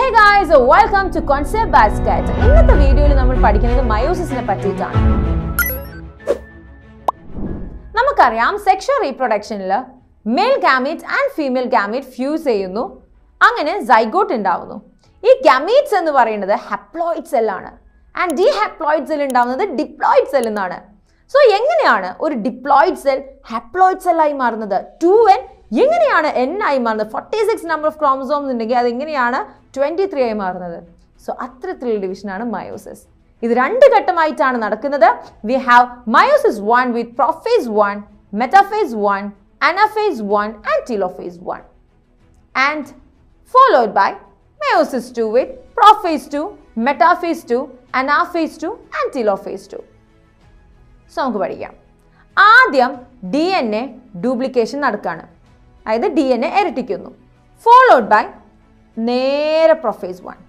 Guys welcome to concept basket ഇന്നത്തെ വീഡിയോയിൽ നമ്മൾ പഠിക്കുന്നത് മയോസിസിനെ പറ്റിയിട്ടാണ് നമുക്കറിയാം സെക്ഷൽ റീപ്രൊഡക്ഷനിൽ male gamete and female gamete fuse ചെയ്യുന്നു അങ്ങനെ സൈഗോട്ട് ഉണ്ടാവുന്നു ഈ ഗാമീറ്റ്സ് എന്ന് പറയുന്നത് ഹെപ്ലോയിഡ് സെല്ലാണ് ആൻഡ് ഡി ഹെപ്ലോയിഡ് സെൽ ഉണ്ടാവുന്നത് ഡിപ്ലോയിഡ് സെൽ എന്നാണ് സോ എങ്ങനെയാണ് ഒരു ഡിപ്ലോയിഡ് സെൽ ഹെപ്ലോയിഡ് സെല്ലായി മാറുന്നത് ടു എൻ എങ്ങനെയാണ് എൻ ആയി മാറുന്നത് forty six number of chromosomes ഉണ്ടെങ്കിൽ അത് എങ്ങനെയാണ് ട്വൻറ്റി ത്രീ ആയി മാറുന്നത് സോ അത്തരത്തിലുള്ള ഡിവിഷനാണ് മയോസിസ് ഇത് രണ്ട് ഘട്ടമായിട്ടാണ് നടക്കുന്നത് we have meiosis one with prophase one metaphase one anaphase one and telophase one and followed by meiosis 2 with prophase 2, metaphase 2, anaphase 2 and telophase 2. So നമുക്ക് പഠിക്കാം ആദ്യം ഡി എൻ എ ഡ്യൂപ്ലിക്കേഷൻ നടക്കുകയാണ് അതായത് ഡി എൻ എ ഇരട്ടിക്കുന്നു followed by നേരെ prophase one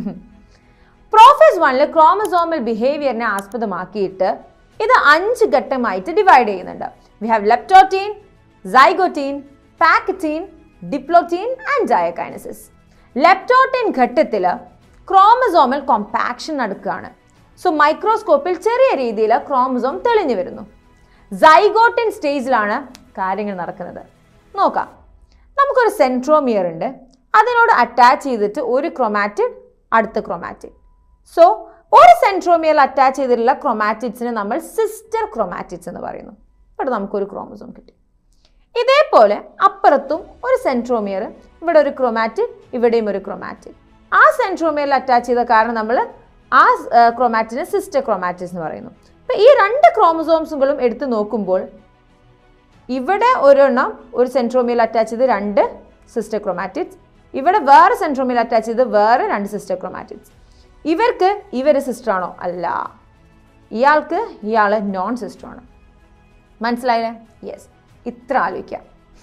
prophase വണ്ണിൽ chromosomal ബിഹേവിയറിനെ ആസ്പദമാക്കിയിട്ട് ഇത് അഞ്ച് ഘട്ടമായിട്ട് ഡിവൈഡ് ചെയ്യുന്നുണ്ട് we have leptotene zygotene pachytene diplotene and diakinesis leptotene ഘട്ടത്തിൽ ക്രോമസോമൽ കോമ്പാക്ഷൻ നടക്കുകയാണ് സോ മൈക്രോസ്കോപ്പിൽ ചെറിയ രീതിയിൽ ക്രോമസോം തെളിഞ്ഞു വരുന്നു സൈഗോട്ടിൻ സ്റ്റേജിലാണ് കാര്യങ്ങൾ നടക്കുന്നത് നോക്കാം നമുക്കൊരു സെൻട്രോമിയർ ഉണ്ട് അതിനോട് അറ്റാച്ച് ചെയ്തിട്ട് ഒരു ക്രൊമാറ്റിഡ് അടുത്ത ക്രൊമാറ്റിഡ് സോ ഒരു സെൻട്രോമിയറിൽ അറ്റാച്ച് ചെയ്തിട്ടുള്ള ക്രൊമാറ്റിഡ്സിനെ നമ്മൾ സിസ്റ്റർ ക്രൊമാറ്റിഡ്സ് എന്ന് പറയുന്നു ഇവിടെ നമുക്കൊരു ക്രോമസോം കിട്ടി ഇതേപോലെ അപ്പുറത്തും ഒരു സെൻട്രോമിയർ ഇവിടെ ഒരു ക്രൊമാറ്റിഡ് ഇവിടെയും ഒരു ക്രൊമാറ്റിഡ് ആ സെൻട്രോമിയറിൽ അറ്റാച്ച് ചെയ്ത കാരണം നമ്മൾ ആ ക്രൊമാറ്റിനെ സിസ്റ്റർ ക്രൊമാറ്റിസ് എന്ന് പറയുന്നു അപ്പം ഈ രണ്ട് ക്രോമസോംസുകളും എടുത്ത് നോക്കുമ്പോൾ ഇവിടെ ഒരെണ്ണം ഒരു സെൻട്രോമിയൽ അറ്റാച്ച് ചെയ്ത് രണ്ട് സിസ്റ്റർ ക്രൊമാറ്റിഡ്സ് ഇവിടെ വേറെ സെൻട്രോമിയൽ അറ്റാച്ച് ചെയ്ത് വേറെ രണ്ട് സിസ്റ്റർ ക്രൊമാറ്റിഡ്സ് ഇവർക്ക് ഇവർ സിസ്റ്റർ ആണോ അല്ല ഇയാൾക്ക് ഇയാൾ നോൺ സിസ്റ്റർ ആണ് മനസ്സിലായില്ലേ യെസ് ഇത്ര ആലോചിക്കാം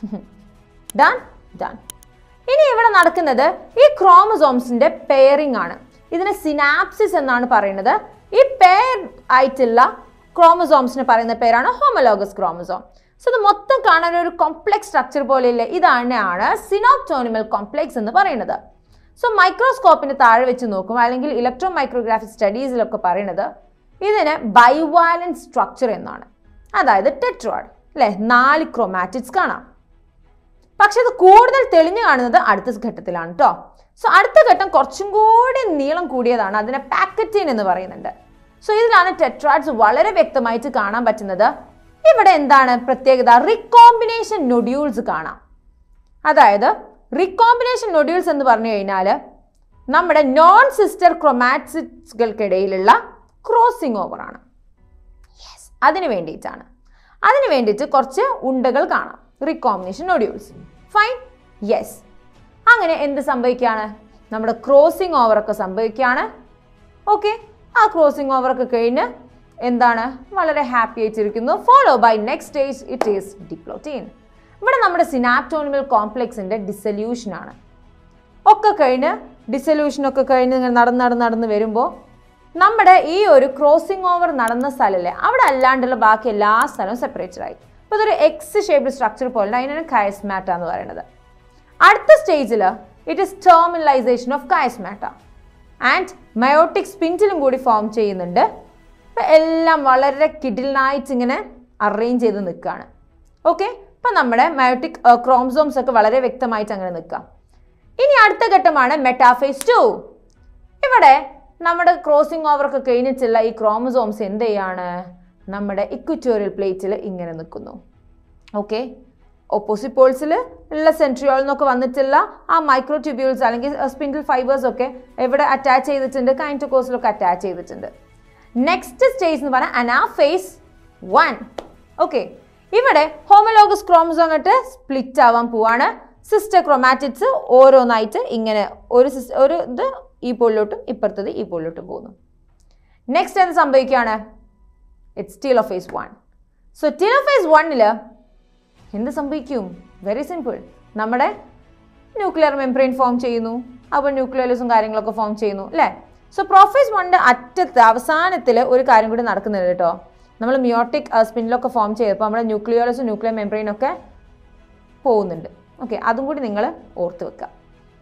ഡൺ ഡൺ ഇനി ഇവിടെ നടക്കുന്നത് ഈ ക്രോമസോംസിന്റെ പെയറിംഗ് ആണ് ഇതിന് സിനാപ്സിസ് എന്നാണ് പറയുന്നത് ഈ പെയർ ആയിട്ടുള്ള ക്രോമസോംസിന് പറയുന്ന പേരാണ് ഹോമലോഗസ് ക്രോമസോം സോ ഇത് മൊത്തം കാണാൻ ഒരു കോംപ്ലെക്സ് സ്ട്രക്ചർ പോലെയില്ലേ ഇതാണ് സിനോപ്റ്റോണിമൽ കോംപ്ലെക്സ് എന്ന് പറയുന്നത് സോ മൈക്രോസ്കോപ്പിന് താഴെ വെച്ച് നോക്കും അല്ലെങ്കിൽ ഇലക്ട്രോ മൈക്രോഗ്രാഫിക് സ്റ്റഡീസിലൊക്കെ പറയുന്നത് ഇതിന് ബൈവാലൻസ് സ്ട്രക്ചർ എന്നാണ് അതായത് ടെട്രോഡ് അല്ലേ നാല് ക്രൊമാറ്റിക്സ് കാണാം പക്ഷെ അത് കൂടുതൽ തെളിഞ്ഞു കാണുന്നത് അടുത്ത ഘട്ടത്തിലാണ് കേട്ടോ സോ അടുത്ത ഘട്ടം കുറച്ചും കൂടി നീളം കൂടിയതാണ് അതിനെ പാക്കറ്റിൻ എന്ന് പറയുന്നുണ്ട് സോ ഇതിലാണ് ടെട്രാഡ്സ് വളരെ വ്യക്തമായിട്ട് കാണാൻ പറ്റുന്നത് ഇവിടെ എന്താണ് പ്രത്യേകത റിക്കോമ്പിനേഷൻ നൊഡ്യൂൾസ് കാണാം അതായത് റിക്കോമ്പിനേഷൻ നൊഡ്യൂൾസ് എന്ന് പറഞ്ഞു കഴിഞ്ഞാൽ നമ്മുടെ നോൺ സിസ്റ്റർ ക്രൊമാറ്റിക്സുകൾക്കിടയിലുള്ള ക്രോസിംഗ് ഓവർ ആണ് യെസ് അതിന് വേണ്ടിയിട്ടാണ് അതിന് വേണ്ടിയിട്ട് കുറച്ച് ഉണ്ടകൾ കാണാം റിക്കോമ്പിനേഷൻ നൊഡ്യൂൾസ് ഫൈൻ യെസ് അങ്ങനെ എന്ത് സംഭവിക്കുകയാണ് നമ്മുടെ ക്രോസിംഗ് ഓവറൊക്കെ സംഭവിക്കുകയാണ് ഓക്കെ ആ ക്രോസിംഗ് ഓവറൊക്കെ കഴിഞ്ഞ് എന്താണ് വളരെ ഹാപ്പി ആയിട്ടിരിക്കുന്നു follow by next stage it is diplotene ഇവിടെ നമ്മുടെ സിനാപ്റ്റോണിമൽ കോംപ്ലെക്സിൻ്റെ ഡിസൊല്യൂഷനാണ് ഒക്കെ കഴിഞ്ഞ് ഡിസൊല്യൂഷനൊക്കെ കഴിഞ്ഞ് ഇങ്ങനെ നടന്ന് നടന്ന് നടന്ന് വരുമ്പോൾ നമ്മുടെ ഈ ഒരു ക്രോസിംഗ് ഓവർ നടന്ന സ്ഥലമല്ലേ അവിടെ അല്ലാണ്ടുള്ള ബാക്കി എല്ലാ സ്ഥലവും സെപ്പറേറ്റഡ് ആയി അപ്പോൾ ഇതൊരു എക്സ് ഷേപ്ഡ് സ്ട്രക്ചർ പോലെ അതിനാണ് കയസ്മാറ്റ എന്ന് പറയുന്നത് അടുത്ത സ്റ്റേജിൽ it is terminalization of chiasmata and meiotic സ്പിൻറ്റിലും കൂടി ഫോം ചെയ്യുന്നുണ്ട് അപ്പോൾ എല്ലാം വളരെ കിഡിലിനായിട്ട് ഇങ്ങനെ അറേഞ്ച് ചെയ്ത് നിൽക്കുകയാണ് ഓക്കെ അപ്പം നമ്മുടെ മയോട്ടിക് ക്രോംസോംസ് ഒക്കെ വളരെ വ്യക്തമായിട്ട് അങ്ങനെ നിൽക്കാം ഇനി അടുത്ത ഘട്ടമാണ് മെറ്റാഫേസ് ടു ഇവിടെ നമ്മുടെ ക്രോസിംഗ് ഓവറൊക്കെ കഴിഞ്ഞിട്ടുള്ള ഈ ക്രോമസോംസ് എന്ത് ചെയ്യാണ് നമ്മുടെ ഇക്വിറ്റോറിയൽ പ്ലേറ്റിൽ ഇങ്ങനെ നിൽക്കുന്നു ഓക്കെ ഓപ്പോസിറ്റ് പോൾസിൽ ഉള്ള സെൻട്രിയോൾ എന്നൊക്കെ വന്നിട്ടുള്ള ആ മൈക്രോ ട്യൂബ്യൂൾസ് അല്ലെങ്കിൽ സ്പിൻഡിൽ ഫൈബേഴ്സ് ഒക്കെ എവിടെ അറ്റാച്ച് ചെയ്തിട്ടുണ്ട് കൈൻറ്റോകോസിലൊക്കെ അറ്റാച്ച് ചെയ്തിട്ടുണ്ട് നെക്സ്റ്റ് സ്റ്റേജ് എന്ന് പറഞ്ഞാൽ അനാഫേസ് വൺ ഓക്കെ ഇവിടെ ഹോമലോഗസ് ക്രോമസോം അങ്ങോട്ട് സ്പ്ലിറ്റ് ആവാൻ പോവാണ് സിസ്റ്റർ ക്രൊമാറ്റിക്സ് ഓരോന്നായിട്ട് ഇങ്ങനെ ഒരു സിസ്റ്റർ ഒരു ഇത് ഈ പോളിലോട്ടും ഇപ്പുറത്തത് ഈ പോളിലോട്ടും പോകുന്നു നെക്സ്റ്റ് എന്ത് സംഭവിക്കുകയാണ് it's telophase one so telophase വണ്ണിൽ എന്ത് സംഭവിക്കും വെരി സിമ്പിൾ നമ്മുടെ ന്യൂക്ലിയർ മെംബ്രെയിൻ ഫോം ചെയ്യുന്നു അപ്പോൾ ന്യൂക്ലിയലസും കാര്യങ്ങളൊക്കെ ഫോം ചെയ്യുന്നു അല്ലേ സോ പ്രോഫേസ് വണ്ണിൻ്റെ അറ്റത്ത് അവസാനത്തിൽ ഒരു കാര്യം കൂടി നടക്കുന്നുണ്ട് കേട്ടോ നമ്മൾ മിയോട്ടിക് സ്പിന്നിലൊക്കെ ഫോം ചെയ്തപ്പോൾ നമ്മുടെ ന്യൂക്ലിയോളസും ന്യൂക്ലിയർ മെംബ്രെയിനൊക്കെ പോകുന്നുണ്ട് ഓക്കെ അതും കൂടി നിങ്ങൾ ഓർത്ത് വെക്കുക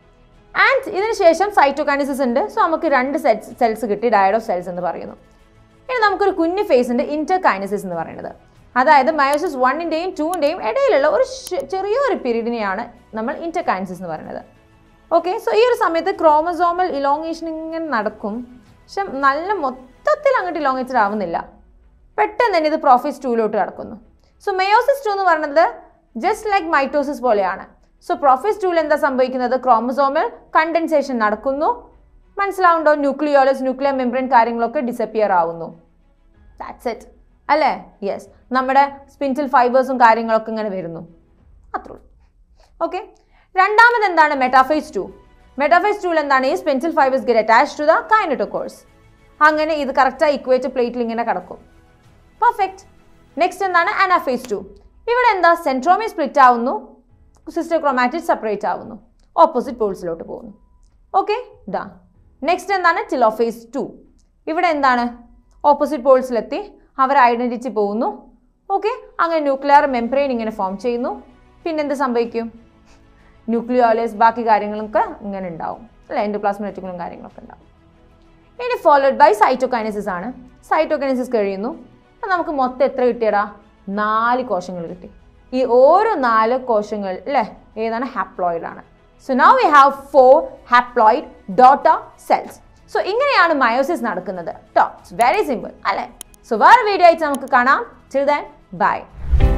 ആൻഡ് ഇതിന് ശേഷം സൈറ്റോകൈനസിസ് ഉണ്ട് സോ നമുക്ക് രണ്ട് സെൽസ് സെൽസ് കിട്ടി ഡയഡ് ഓഫ് സെൽസ് എന്ന് പറയുന്നു ഇനി നമുക്കൊരു കുഞ്ഞ് ഫേസ് ഉണ്ട് ഇന്റർകൈനസിസ് എന്ന് പറയുന്നത് അതായത് മയോസിസ് വണ്ണിൻ്റെയും ടൂവിൻ്റെയും ഇടയിലുള്ള ഒരു ശ- ചെറിയൊരു പീരീഡിനെയാണ് നമ്മൾ ഇന്റർകൈനസിസ് എന്ന് പറയുന്നത് ഓക്കെ സോ ഈ ഒരു സമയത്ത് ക്രോമസോമൽ ഇലോങ്ങേഷൻ ഇങ്ങനെ നടക്കും പക്ഷെ നല്ല മൊത്തത്തിൽ അങ്ങോട്ട് ഇലോങ്ങേറ്റഡ് ആവുന്നില്ല പെട്ടെന്ന് തന്നെ ഇത് പ്രോഫിസ് ടൂലോട്ട് കടക്കുന്നു സോ മെയോസിസ് ടു എന്ന് പറയുന്നത് ജസ്റ്റ് ലൈക്ക് മൈറ്റോസിസ് പോലെയാണ് സോ പ്രോഫിസ് ടൂൽ എന്താ സംഭവിക്കുന്നത് ക്രോമസോമൽ കണ്ടൻസേഷൻ നടക്കുന്നു മനസ്സിലാവുണ്ടോ ന്യൂക്ലിയോളസ് ന്യൂക്ലിയർ മെംബ്രെയിൻ കാര്യങ്ങളൊക്കെ ഡിസപ്പിയർ ആവുന്നു ദാറ്റ്സ് ഇറ്റ് അല്ലേ യെസ് നമ്മുടെ സ്പിൻസിൽ ഫൈബേഴ്സും കാര്യങ്ങളൊക്കെ ഇങ്ങനെ വരുന്നു അത്രേ ഉള്ളൂ ഓക്കെ രണ്ടാമത് എന്താണ് മെറ്റാഫേസ് ടു മെറ്റാഫേസ് ടൂൽ എന്താണ് ഈ spindle fibres get attach to the kinetochores അങ്ങനെ ഇത് കറക്റ്റായി ഇക്വേറ്റ് പ്ലേറ്റിൽ ഇങ്ങനെ കിടക്കും പെർഫെക്റ്റ് നെക്സ്റ്റ് എന്താണ് അനാഫേസ് ടു ഇവിടെ എന്താ സെൻട്രോമി സ്പ്ലിറ്റ് ആവുന്നു സിസ്റ്റർ ക്രോമാറ്റിക് സെപ്പറേറ്റ് ആവുന്നു ഓപ്പോസിറ്റ് പോൾസിലോട്ട് പോകുന്നു ഓക്കെ ഇതാ നെക്സ്റ്റ് എന്താണ് ടിലോഫേസ് ടു ഇവിടെ എന്താണ് ഓപ്പോസിറ്റ് പോൾസിലെത്തി അവർ ഐഡൻറ്റിറ്റി പോകുന്നു ഓക്കെ അങ്ങനെ ന്യൂക്ലിയർ മെംബ്രെയിൻ ഇങ്ങനെ ഫോം ചെയ്യുന്നു പിന്നെന്ത് സംഭവിക്കും ന്യൂക്ലിയോലസ് ബാക്കി കാര്യങ്ങളൊക്കെ ഇങ്ങനെ ഉണ്ടാവും അല്ലേ എൻഡോപ്ലാസ്മറ്റിക്കലും കാര്യങ്ങളൊക്കെ ഉണ്ടാവും ഇനി ഫോളോഡ് ബൈ സൈറ്റോകൈനസിസ് ആണ് സൈറ്റോകൈനസിസ് കഴിയുന്നു അപ്പം നമുക്ക് മൊത്തം എത്ര കിട്ടിയടാ നാല് കോശങ്ങൾ കിട്ടി ഈ ഓരോ നാല് കോശങ്ങൾ അല്ലേ ഏതാണ് ഹാപ്ലോയിഡ് ആണ് so now we have four haploid daughter cells so ഇങ്ങനെയാണ് മയോസിസ് നടക്കുന്നത് ടോ ഇറ്റ്സ് വെരി സിമ്പിൾ അല്ലേ സോ വേറെ വീഡിയോ ആയിട്ട് നമുക്ക് കാണാം ചിൽ ദൻ ബൈ